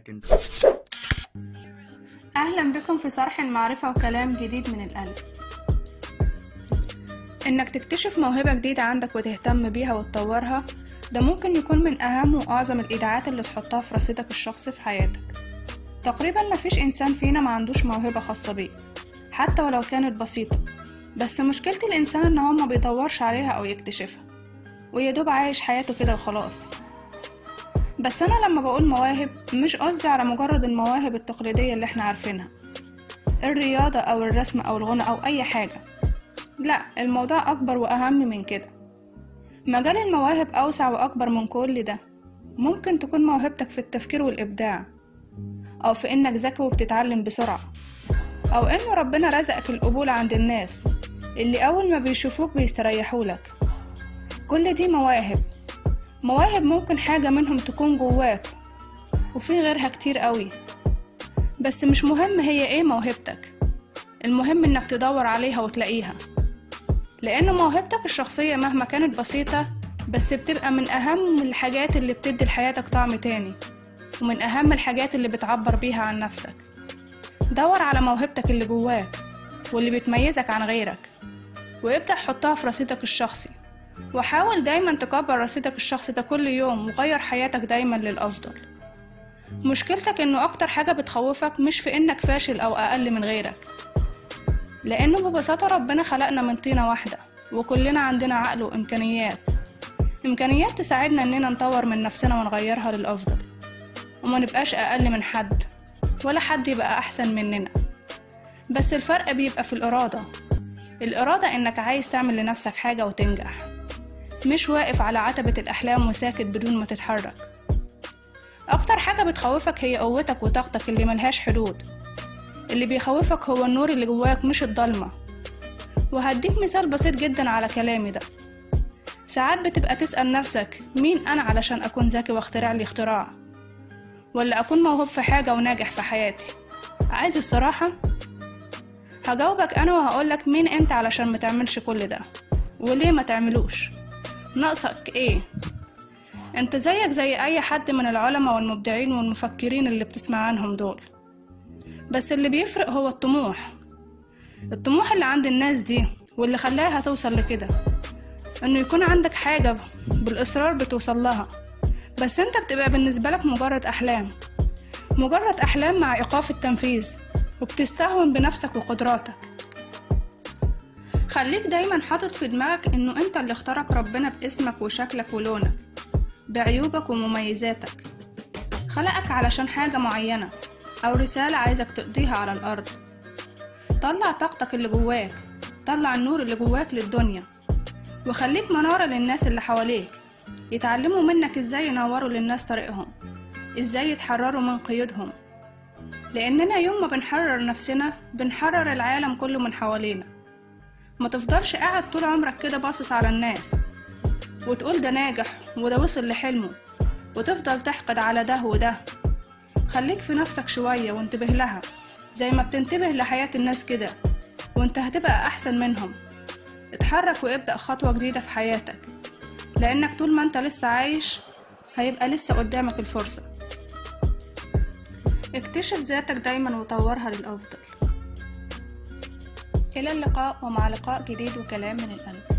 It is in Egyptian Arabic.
لكن أهلا بكم في صرح المعرفة وكلام جديد من القلب إنك تكتشف موهبة جديدة عندك وتهتم بيها وتطورها ده ممكن يكون من أهم وأعظم الإيداعات اللي تحطها في رصيدك الشخصي في حياتك تقريبا مفيش إنسان فينا ما عندوش موهبة خاصة بيه حتى ولو كانت بسيطة بس مشكلة الإنسان إن هو ما بيدورش عليها أو يكتشفها ويدوب عايش حياته كده وخلاص بس أنا لما بقول مواهب مش قصدي على مجرد المواهب التقليدية اللي احنا عارفينها الرياضة أو الرسم أو الغنى أو أي حاجة لا الموضوع أكبر وأهم من كده مجال المواهب أوسع وأكبر من كل ده ممكن تكون موهبتك في التفكير والإبداع أو في إنك ذكي وبتتعلم بسرعة أو إن ربنا رزقك القبول عند الناس اللي أول ما بيشوفوك بيستريحولك كل دي مواهب مواهب ممكن حاجة منهم تكون جواك وفي غيرها كتير قوي بس مش مهم هي ايه موهبتك المهم انك تدور عليها وتلاقيها لان موهبتك الشخصية مهما كانت بسيطة بس بتبقى من اهم الحاجات اللي بتدي لحياتك طعم تاني ومن اهم الحاجات اللي بتعبر بيها عن نفسك دور على موهبتك اللي جواك واللي بتميزك عن غيرك وابدأ حطها في رصيدك الشخصي وحاول دايما تكبر رصيدك الشخصي ده كل يوم وغير حياتك دايما للأفضل مشكلتك انه اكتر حاجة بتخوفك مش في انك فاشل او اقل من غيرك لانه ببساطة ربنا خلقنا من طينة واحدة وكلنا عندنا عقل وامكانيات امكانيات تساعدنا اننا نطور من نفسنا ونغيرها للافضل وما نبقاش اقل من حد ولا حد يبقى احسن مننا بس الفرق بيبقى في الارادة الارادة انك عايز تعمل لنفسك حاجة وتنجح مش واقف على عتبة الأحلام وساكت بدون ما تتحرك أكتر حاجة بتخوفك هي قوتك وطاقتك اللي ملهاش حدود اللي بيخوفك هو النور اللي جواك مش الضلمة وهديك مثال بسيط جدا على كلامي ده ساعات بتبقى تسأل نفسك مين أنا علشان أكون ذكي واخترع لي اختراع ولا أكون موهوب في حاجة وناجح في حياتي عايز الصراحة هجاوبك أنا وهقولك مين أنت علشان ما تعملش كل ده وليه ما تعملوش ناقصك ايه انت زيك زي اي حد من العلماء والمبدعين والمفكرين اللي بتسمع عنهم دول بس اللي بيفرق هو الطموح الطموح اللي عند الناس دي واللي خلاها توصل لكده انه يكون عندك حاجة بالاصرار بتوصل لها بس انت بتبقى بالنسبة لك مجرد احلام مجرد احلام مع ايقاف التنفيذ وبتستهون بنفسك وقدراتك خليك دايما حاطط في دماغك انه انت اللي اختارك ربنا باسمك وشكلك ولونك بعيوبك ومميزاتك خلقك علشان حاجة معينة او رسالة عايزك تقضيها على الارض طلع طاقتك اللي جواك طلع النور اللي جواك للدنيا وخليك منارة للناس اللي حواليك يتعلموا منك ازاي ينوروا للناس طريقهم ازاي يتحرروا من قيودهم لاننا يوم ما بنحرر نفسنا بنحرر العالم كله من حوالينا ما تفضلش قاعد طول عمرك كده باصص على الناس وتقول ده ناجح وده وصل لحلمه وتفضل تحقد على ده وده خليك في نفسك شوية وانتبه لها زي ما بتنتبه لحياة الناس كده وانت هتبقى أحسن منهم اتحرك وابدأ خطوة جديدة في حياتك لأنك طول ما انت لسه عايش هيبقى لسه قدامك الفرصة اكتشف ذاتك دايما وطورها للأفضل إلى اللقاء ومع لقاء جديد وكلام من القلب